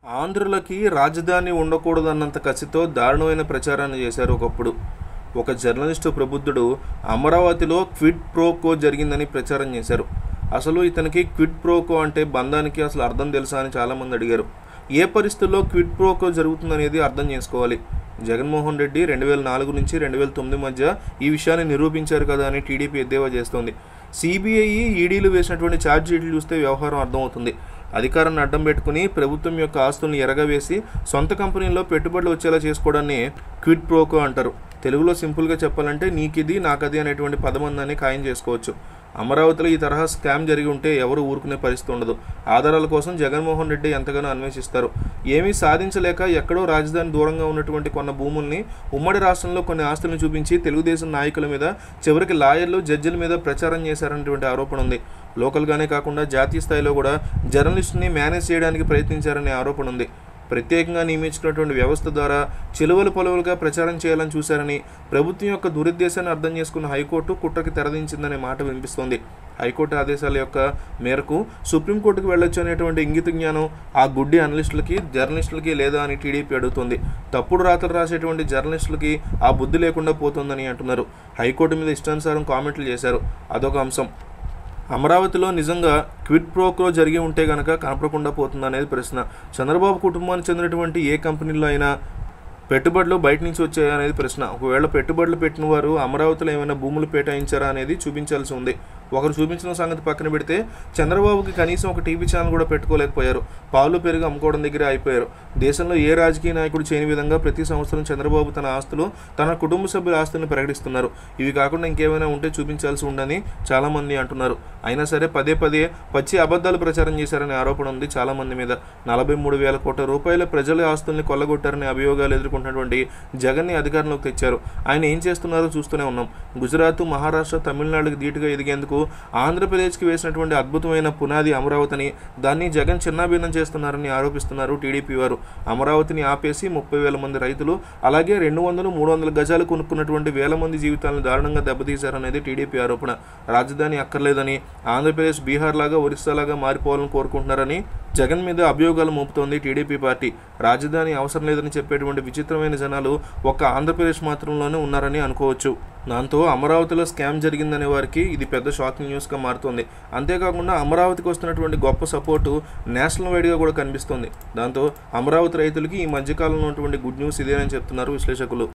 ఆంధ్రులకి రాజధాని ఉండకూడదన్నంత కసితో దారుణమైన ప్రచారాన్ని చేశారు ఒకప్పుడు ఒక జర్నలిస్టు ప్రబుద్ధుడు అమరావతిలో క్విడ్ ప్రోకో జరిగిందని ప్రచారం చేశారు అసలు ఇతనికి క్విడ్ ప్రోకో అంటే బంధానికి అసలు అర్థం తెలుసా అని చాలామంది అడిగారు ఏ పరిస్థితుల్లో క్విడ్ ప్రోకో జరుగుతుందనేది అర్థం చేసుకోవాలి జగన్మోహన్ రెడ్డి రెండు వేల నాలుగు నుంచి రెండు వేల తొమ్మిది మధ్య ఈ విషయాన్ని నిరూపించారు కదా అని టీడీపీ ఎద్దేవా చేస్తోంది సిబిఐ ఈడీలు వేసినటువంటి ఛార్జ్ షీట్లు చూస్తే వ్యవహారం అర్థమవుతుంది అధికారాన్ని అడ్డం పెట్టుకుని ప్రభుత్వం యొక్క ఆస్తుల్ని ఎరగవేసి సొంత కంపెనీల్లో పెట్టుబడులు వచ్చేలా చేసుకోవడాన్ని క్విడ్ ప్రోకో అంటారు తెలుగులో సింపుల్గా చెప్పాలంటే నీకిది నాకది అనేటువంటి పదబంధాన్ని ఖాయం చేసుకోవచ్చు అమరావతిలో ఈ తరహా స్కామ్ జరిగి ఉంటే ఎవరు ఊరుకునే పరిస్థితి ఉండదు ఆధారాల కోసం జగన్మోహన్ రెడ్డి ఎంతగానో అన్వేషిస్తారు ఏమీ సాధించలేక ఎక్కడో రాజధాని దూరంగా ఉన్నటువంటి కొన్న భూముల్ని ఉమ్మడి రాష్ట్రంలో కొన్ని ఆస్తులను చూపించి తెలుగుదేశం నాయకుల మీద చివరికి లాయర్లు జడ్జిల మీద ప్రచారం చేశారనేటువంటి ఆరోపణ ఉంది లోకల్గానే కాకుండా జాతీయ స్థాయిలో కూడా జర్నలిస్ట్ని మేనేజ్ చేయడానికి ప్రయత్నించారనే ఆరోపణ ఉంది ప్రత్యేకంగా నియమించుకున్నటువంటి వ్యవస్థ ద్వారా చిలువలు పొలవులుగా ప్రచారం చేయాలని చూశారని ప్రభుత్వం యొక్క దురుద్దేశాన్ని అర్థం చేసుకున్న హైకోర్టు కుట్రకి తెరదించిందనే మాట వినిపిస్తోంది హైకోర్టు ఆదేశాల యొక్క మేరకు సుప్రీంకోర్టుకు వెళ్ళొచ్చు అనేటువంటి ఇంగిత జ్ఞానం ఆ గుడ్డి అనలిస్టులకి జర్నలిస్టులకి లేదా అని టీడీపీ అడుగుతుంది తప్పుడు రాతలు రాసేటువంటి జర్నలిస్టులకి ఆ బుద్ధి లేకుండా పోతుందని అంటున్నారు హైకోర్టు మీద ఇష్టానుసారం కామెంట్లు చేశారు అదొక అంశం అమరావతిలో నిజంగా క్విడ్ ప్రోక్రో జరిగి ఉంటే కనుక కనపడకుండా పోతుంది అనేది ప్రశ్న చంద్రబాబు కుటుంబానికి చెందినటువంటి ఏ కంపెనీలో అయినా పెట్టుబడులు బయట నుంచి వచ్చాయా అనేది ప్రశ్న ఒకవేళ పెట్టుబడులు పెట్టిన వారు అమరావతిలో ఏమైనా భూములు కేటాయించారా అనేది చూపించాల్సి ఉంది ఒకరు చూపించిన సంగతి పక్కన పెడితే చంద్రబాబుకి కనీసం ఒక టీవీ ఛానల్ కూడా పెట్టుకోలేకపోయారు పాలు పెరుగు అమ్ముకోవడం దగ్గర అయిపోయారు దేశంలో ఏ రాజకీయ నాయకుడు చేయని విధంగా ప్రతి సంవత్సరం చంద్రబాబు తన ఆస్తులు తన కుటుంబ సభ్యుల ఆస్తులను ప్రకటిస్తున్నారు ఇవి కాకుండా ఇంకేమైనా ఉంటే చూపించాల్సి ఉందని చాలామంది అంటున్నారు అయినా సరే పదే పదే పచ్చి అబద్ధాలు ప్రచారం చేశారనే ఆరోపణ ఉంది చాలామంది మీద నలభై మూడు వేల కోట్ల రూపాయల ప్రజల ఆస్తుల్ని కొల్లగొట్టారనే అభియోగాలు ఎదుర్కొంటున్నటువంటి జగన్ని అధికారంలోకి తెచ్చారు ఆయన ఏం చేస్తున్నారో చూస్తూనే ఉన్నాం గుజరాత్ మహారాష్ట్ర తమిళనాడుకి ధీటుగా ఎదిగేందుకు ఆంధ్రప్రదేశ్కి వేసినటువంటి అద్భుతమైన పునాది అమరావతిని దాన్ని జగన్ చిన్నాభిన్నం చేస్తున్నారని ఆరోపిస్తున్నారు టీడీపీ వారు అమరావతిని ఆపేసి ముప్పై వేల మంది రైతులు అలాగే రెండు వందలు మూడు వందల గజాలు కొనుక్కున్నటువంటి వేల మంది జీవితాలను దారుణంగా దెబ్బతీశారనేది టీడీపీ ఆరోపణ రాజధాని అక్కర్లేదని ఆంధ్రప్రదేశ్ బీహార్ లాగా ఒరిస్సా లాగా మారిపోవాలని కోరుకుంటున్నారని జగన్ మీద అభియోగాలు మోపుతోంది టీడీపీ పార్టీ రాజధాని అవసరం లేదని చెప్పేటువంటి విచిత్రమైన జనాలు ఒక్క ఆంధ్రప్రదేశ్ మాత్రంలోనే ఉన్నారని అనుకోవచ్చు దాంతో అమరావతిలో స్కామ్ జరిగిందనే వారికి ఇది పెద్ద షాకింగ్ న్యూస్గా మారుతుంది అంతేకాకుండా అమరావతికి వస్తున్నటువంటి గొప్ప సపోర్టు నేషనల్ వైడ్గా కూడా కనిపిస్తుంది దాంతో అమరావతి రైతులకి ఈ మధ్యకాలంలో ఉన్నటువంటి గుడ్ న్యూస్ ఇదేనని చెప్తున్నారు విశ్లేషకులు